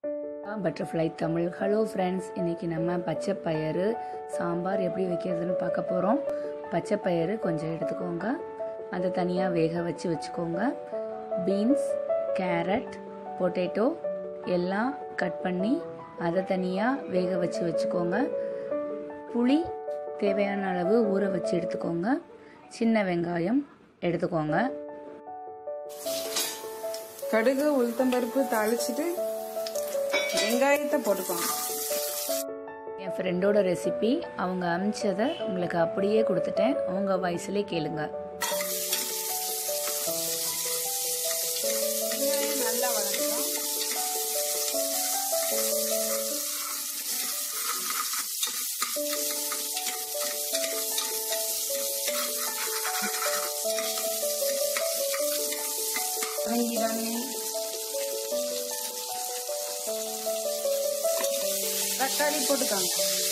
butterfly Tamil hello friends இன்றைக்கி நம்ம பச்சை பயிறு சாம்பார் எப்படி வைக்கிறதுன்னு பார்க்க போகிறோம் பச்சை பயிறு கொஞ்சம் எடுத்துக்கோங்க அதை தனியாக வேக வச்சு வச்சுக்கோங்க பீன்ஸ் கேரட் பொட்டேட்டோ எல்லாம் கட் பண்ணி அதை தனியாக வேக வச்சு வச்சுக்கோங்க புளி தேவையான அளவு ஊற வச்சு எடுத்துக்கோங்க சின்ன வெங்காயம் எடுத்துக்கோங்க கடுகு உளுத்தம்பருப்பு தாளிச்சிட்டு வெங்காயத்தை போட்டுக்கோங்க என் ஃப்ரெண்டோட ரெசிபி அவங்க அமிச்சதை உங்களுக்கு அப்படியே கொடுத்துட்டேன் அவங்க வயசுலேயே கேளுங்க வெங்காயம் நல்லா வதங்கணும் வதங்கிடாமே தக்காளி போட்டுக்காங்க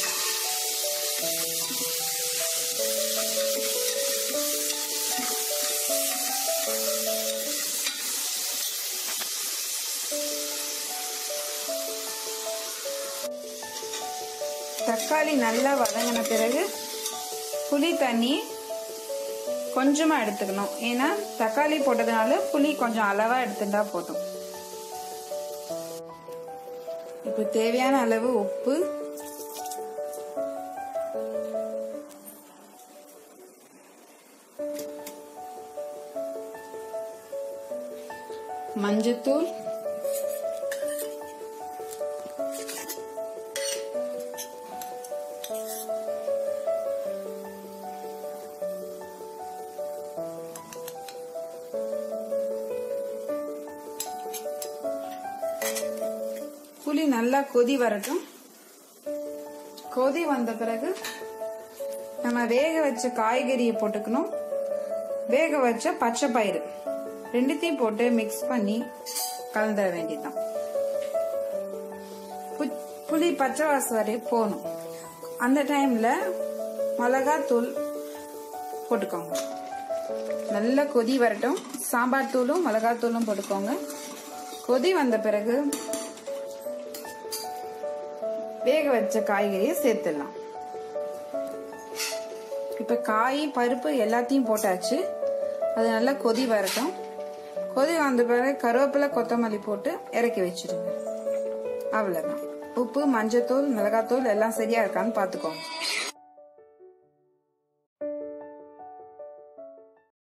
தக்காளி நல்லா வதங்கின பிறகு புளி தண்ணி கொஞ்சமா எடுத்துக்கணும் ஏன்னா தக்காளி போட்டதுனால புளி கொஞ்சம் அளவா எடுத்துட்டா போதும் இப்போ தேவையான அளவு உப்பு மஞ்சத்தூள் புளி நல்லா கொதி வரட்டும் கொதி வந்த பிறகு நம்ம வேக வச்ச காய்கறியை போட்டுக்கணும் வேக வச்ச பச்சை பயிறு ரெண்டுத்தையும் போட்டு மிக்ஸ் பண்ணி கலந்துட வேண்டியதுதான் பு- புளி பச்சை வாசம் வரை போகணும் அந்த டைம்ல மிளகாத்தூள் போட்டுக்கோங்க நல்லா கொதி வரட்டும் சாம்பார் தூளும் மிளகாத்தூளும் போட்டுக்கோங்க கொதி வந்த பிறகு வேக வச்ச காய்கறியை சேர்த்துடலாம் இப்ப காய் பருப்பு எல்லாத்தையும் போட்டாச்சு அது நல்லா கொதி வரட்டும் கொதி வந்த பிறகு கருவேப்பிலை கொத்தமல்லி போட்டு இறக்கி வச்சிடுங்க அவ்வளவுதான் உப்பு மஞ்சத்தூள் மிளகாத்தூள் எல்லாம் சரியா இருக்கான்னு பாத்துக்கோங்க